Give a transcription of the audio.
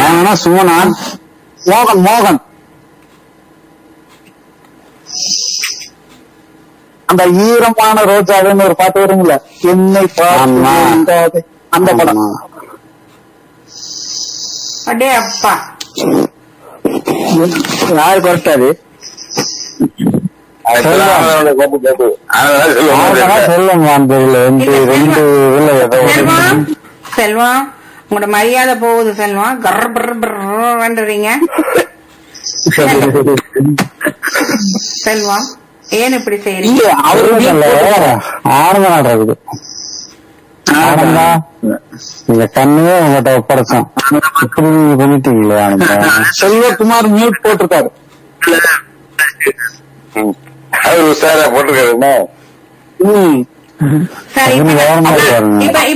மோகனா சுமனா மோகன் மோகன் அந்த ஈரமான ரோஜாவுன்னு ஒரு பாட்டு வருங்கள என்னை பார்த்து ஆமா. நீங்காதே. அந்த படம் ஆமா. அடே அப்பா யாரு கரெக்டாது ஆனா சொல்லுங்கம்மான்னு தெரியல ரெண்டு ரெண்டு இதுல ஏதோ ஒரு செல்வம் செல்வம் உங்களோட மரியாதை போகுது செல்வம் கர் பண்றீங்க செல்வம் ஏன் இப்படி செய்யறீங்க இல்ல அவரு இல்ல, ஆனந்த நாடு இருக்குது ஆனந்தா நீங்க கண்ணையே உங்ககிட்ட ஒப்படைச்சோம் இப்படி நீங்க பண்ணிட்டீங்களே ஆனந்தா செல்வகுமார் மியூட் போட்டிருக்காரு அவர் உஷாரா போட்டிருக்காருன்னா ம் சரி அவரு இப்ப- கவனமா இருக்காருங்க. இப்ப